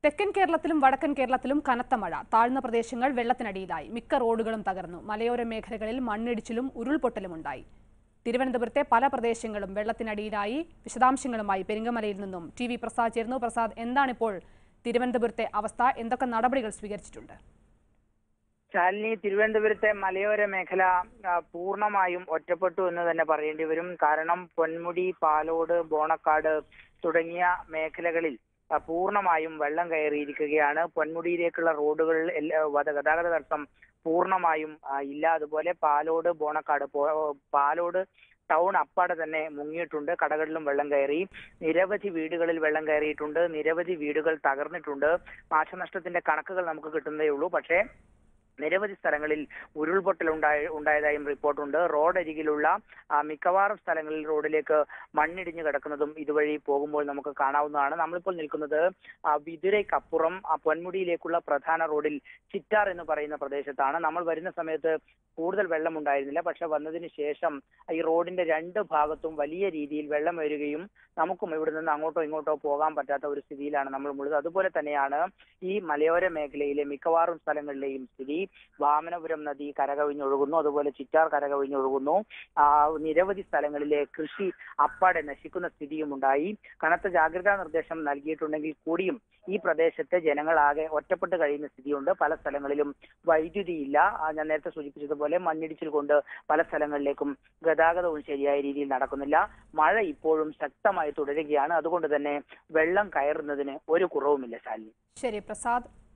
തെക്കൻ കേരളത്തിലും വടക്കൻ കേരളത്തിലും കനത്ത മഴ താഴ്ന്ന പ്രദേശങ്ങൾ വെള്ളത്തിനടിയിലായി മിക്ക റോഡുകളും തകർന്നു മലയോര മേഖലകളിൽ മണ്ണിടിച്ചിലും ഉരുൾപൊട്ടലും ഉണ്ടായി തിരുവനന്തപുരത്തെ പല പ്രദേശങ്ങളും വെള്ളത്തിനടിയിലായി വിശദാംശങ്ങളുമായി പെരിങ്ങമലയിൽ നിന്നും ടി വി പ്രസാദ് ചേർന്നു പ്രസാദ് എന്താണിപ്പോൾ തിരുവനന്തപുരത്തെ അവസ്ഥ എന്തൊക്കെ നടപടികൾ സ്വീകരിച്ചിട്ടുണ്ട് ശാലിനി തിരുവനന്തപുരത്തെ മലയോര മേഖല ആ, പൂർണ്ണമായും ഒറ്റപ്പെട്ടു എന്ന് തന്നെ പറയേണ്ടി വരും കാരണം പൊന്മുടി പാലോട് ബോണക്കാട് തുടങ്ങിയ മേഖലകളിൽ ആ, പൂർണ്ണമായും വെള്ളം കയറിയിരിക്കുകയാണ് പൊന്മുടിയിലേക്കുള്ള റോഡുകളിൽ എല്ലാ- വത- ഗതാഗത തടസ്സം പൂർണ്ണമായും ആ, ഇല്ല അതുപോലെ പാലോട് ബോണക്കാട് പോ- പാലോട് ടൗൺ അപ്പാടെ തന്നെ മുങ്ങിയിട്ടുണ്ട് കടകളിലും വെള്ളം കയറി നിരവധി വീടുകളിൽ വെള്ളം കയറിയിട്ടുണ്ട് നിരവധി വീടുകൾ തകർന്നിട്ടുണ്ട് നാശനഷ്ടത്തിന്റെ കണക്കുകൾ നമുക്ക് കിട്ടുന്നതേ ഉള്ളൂ പക്ഷേ നിരവധി സ്ഥലങ്ങളിൽ ഉരുൾപൊട്ടൽ ഉണ്ടായ ഉണ്ടായതായും റിപ്പോർട്ടുണ്ട് റോഡരികിലുള്ള ആ, മിക്കവാറും സ്ഥലങ്ങളിൽ റോഡിലേക്ക് മണ്ണിടിഞ്ഞു കിടക്കുന്നതും ഇതുവഴി പോകുമ്പോൾ നമുക്ക് കാണാവുന്നതാണ് നമ്മളിപ്പോൾ നിൽക്കുന്നത് ആ, വിതുരയ്ക്കപ്പുറം ആ, പൊന്മുടിയിലേക്കുള്ള പ്രധാന റോഡിൽ ചിറ്റാർ എന്ന് പറയുന്ന പ്രദേശത്താണ് നമ്മൾ വരുന്ന സമയത്ത് കൂടുതൽ വെള്ളം ഉണ്ടായിരുന്നില്ല പക്ഷെ വന്നതിന് ശേഷം ഈ റോഡിന്റെ രണ്ട് ഭാഗത്തും വലിയ രീതിയിൽ വെള്ളം വരികയും നമുക്കും ഇവിടെ നിന്ന് അങ്ങോട്ടോ ഇങ്ങോട്ടോ പോകാൻ പറ്റാത്ത ഒരു സ്ഥിതിയിലാണ് നമ്മൾ ഉള്ളത് അതുപോലെ തന്നെയാണ് ഈ മലയോര മേഖലയിലെ മിക്കവാറും സ്ഥലങ്ങളിലെയും സ്ഥിതി വാമനപുരം നദി കരകവിഞ്ഞൊഴുകുന്നു അതുപോലെ ചിറ്റാർ കരകവിഞ്ഞൊഴുകുന്നു ആ, നിരവധി സ്ഥലങ്ങളിലെ കൃഷി അപ്പാടെ നശിക്കുന്ന സ്ഥിതിയും ഉണ്ടായി കനത്ത ജാഗ്രതാ നിർദ്ദേശം നൽകിയിട്ടുണ്ടെങ്കിൽ കൂടിയും ഈ പ്രദേശത്തെ ജനങ്ങളാകെ ഒറ്റപ്പെട്ട് കഴിയുന്ന സ്ഥിതിയുണ്ട് പല സ്ഥലങ്ങളിലും വൈദ്യുതി ഇല്ല ആ, ഞാൻ നേരത്തെ സൂചിപ്പിച്ചതുപോലെ മണ്ണിടിച്ചിൽ കൊണ്ട് പല സ്ഥലങ്ങളിലേക്കും ഗതാഗതവും ശരിയായ രീതിയിൽ നടക്കുന്നില്ല മഴ ഇപ്പോഴും ശക്തമായി തുടരുകയാണ് അതുകൊണ്ട് തന്നെ വെള്ളം കയറുന്നതിന് ഒരു കുറവുമില്ല ശാലിനി ശരി പ്രസാദ്